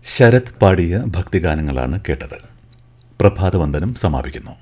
ശരത് പാടിയ ഭക്തിഗാനങ്ങളാണ് കേട്ടത് പ്രഭാതവന്ദനം സമാപിക്കുന്നു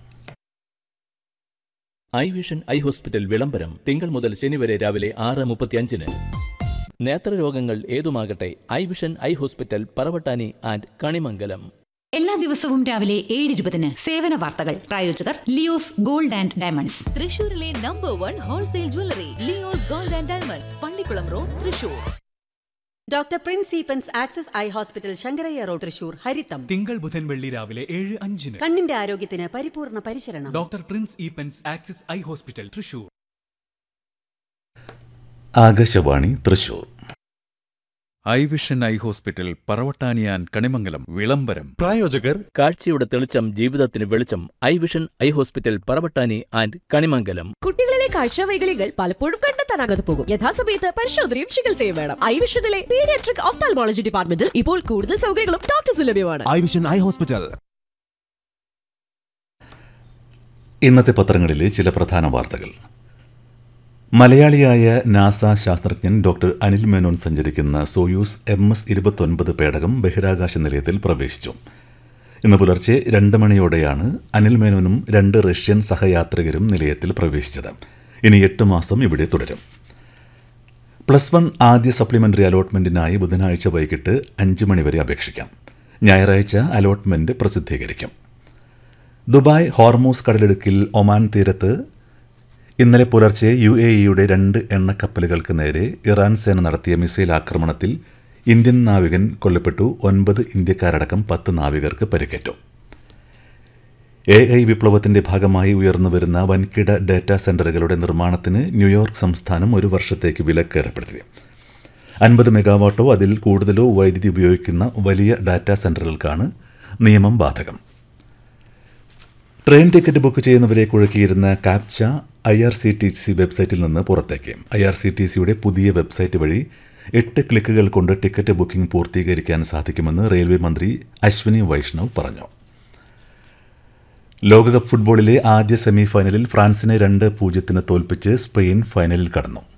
ഐ വിഷൻ ഐ ഹോസ്പിറ്റൽ വിളംബരം തിങ്കൾ മുതൽ ശനി വരെ രാവിലെ ആറ് മുപ്പത്തിയഞ്ചിന് നേത്രരോഗങ്ങൾ ഏതുമാകട്ടെ eye vision eye hospital Paravattani and Kanimangalam എല്ലാ ദിവസവും രാവിലെ ഏഴ് ഇരുപതിന് സേവന വാർത്തകൾ പ്രായോജകർ ലിയോസ് ഗോൾഡ് ആൻഡ് ഡയമണ്ട്സ് തൃശൂരിലെ number one wholesale jewellery Leo's gold and diamonds Pallikulam road Thrissur doctor Prince Eapen's axis eye hospital Sankaraiah road Thrissur ഹരിത്തം തിങ്കൾ ബുധൻ വെള്ളി രാവിലെ ഏഴ് അഞ്ചിന് കണ്ണിന്റെ ആരോഗ്യത്തിന് പരിപൂർണ പരിചരണം doctor Prince Eapen's axis eye hospital Thrissur Akashvani Thrissur eye vision eye hospital പറവട്ടാനിയാൻ കണിമംഗലം വിളംബരം പ്രായോജകർ കാഴ്ചയുടെ തെളിച്ചം ജീവിതത്തിന് വെളിച്ചം eye vision eye hospital Paravattani and Kanimangalam കുട്ടികളിലെ കാഴ്ചവൈകല്യങ്ങൾ പലപ്പോഴും കണ്ടെത്താനാകാതെ പോകും യഥാസമയത്ത് പരിശോധനയും ചികിത്സയും വേണം ഐ വിഷനിലെ പീഡിയാട്രിക് ഓഫ്താൽമോളജി ഡിപ്പാർട്ട്മെന്റിൽ ഇപ്പോൾ കൂടുതൽ സൗകര്യങ്ങളും ഡോക്ടേഴ്സ് ലഭ്യമാണ് ഐ വിഷൻ ഐ ഹോസ്പിറ്റൽ ഇന്നത്തെ പത്രങ്ങളിലെ ചില പ്രധാന വാർത്തകൾ മലയാളിയായ നാസ ശാസ്ത്രജ്ഞൻ ഡോക്ടർ അനിൽ മേനോൻ സഞ്ചരിക്കുന്ന സോയൂസ് എം എസ് ഇരുപത്തൊൻപത് പേടകം ബഹിരാകാശ നിലയത്തിൽ പ്രവേശിച്ചു ഇന്ന് പുലർച്ചെ രണ്ട് മണിയോടെയാണ് അനിൽ മേനോനും രണ്ട് റഷ്യൻ സഹയാത്രികരും നിലയത്തിൽ പ്രവേശിച്ചത് ഇനി എട്ട് മാസം ഇവിടെ തുടരും പ്ലസ് വൺ ആദ്യ സപ്ലിമെന്ററി അലോട്ട്മെന്റിനായി ബുധനാഴ്ച വൈകിട്ട് അഞ്ച് മണിവരെ അപേക്ഷിക്കാം ഞായറാഴ്ച അലോട്ട്മെന്റ് പ്രസിദ്ധീകരിക്കും ദുബായ് ഹോർമോസ് കടലിടുക്കിൽ ഒമാൻ തീരത്ത് ഇന്നലെ പുലർച്ചെ യു എ ഇയുടെ രണ്ട് എണ്ണക്കപ്പലുകൾക്ക് നേരെ ഇറാൻ സേന നടത്തിയ മിസൈൽ ആക്രമണത്തിൽ ഇന്ത്യൻ നാവികൻ കൊല്ലപ്പെട്ടു ഒൻപത് ഇന്ത്യക്കാരടക്കം പത്ത് നാവികർക്ക് പരിക്കേറ്റു എ ഐ വിപ്ലവത്തിന്റെ ഭാഗമായി ഉയർന്നുവരുന്ന വൻകിട ഡാറ്റാ സെന്ററുകളുടെ നിർമ്മാണത്തിന് ന്യൂയോർക്ക് സംസ്ഥാനം ഒരു വർഷത്തേക്ക് വിലക്ക് ഏർപ്പെടുത്തി അൻപത് മെഗാവാട്ടോ അതിൽ കൂടുതലോ വൈദ്യുതി ഉപയോഗിക്കുന്ന വലിയ ഡാറ്റാ സെന്ററുകൾക്കാണ് നിയമം ബാധകം ട്രെയിൻ ടിക്കറ്റ് ബുക്ക് ചെയ്യുന്നവരെ കുഴക്കിയിരുന്ന captcha I R C T C വെബ്സൈറ്റിൽ നിന്ന് പുറത്തേക്ക് ഐ ആർ സി ടി സിയുടെ പുതിയ വെബ്സൈറ്റ് വഴി എട്ട് ക്ലിക്കുകൾ കൊണ്ട് ടിക്കറ്റ് ബുക്കിംഗ് പൂർത്തീകരിക്കാൻ സാധിക്കുമെന്ന് റെയിൽവേ മന്ത്രി അശ്വിനി വൈഷ്ണവ് പറഞ്ഞു ലോകകപ്പ് ഫുട്ബോളിലെ ആദ്യ സെമി ഫൈനലിൽ ഫ്രാൻസിനെ രണ്ട് പൂജ്യത്തിന് തോൽപ്പിച്ച് സ്പെയിൻ ഫൈനലിൽ കടന്നു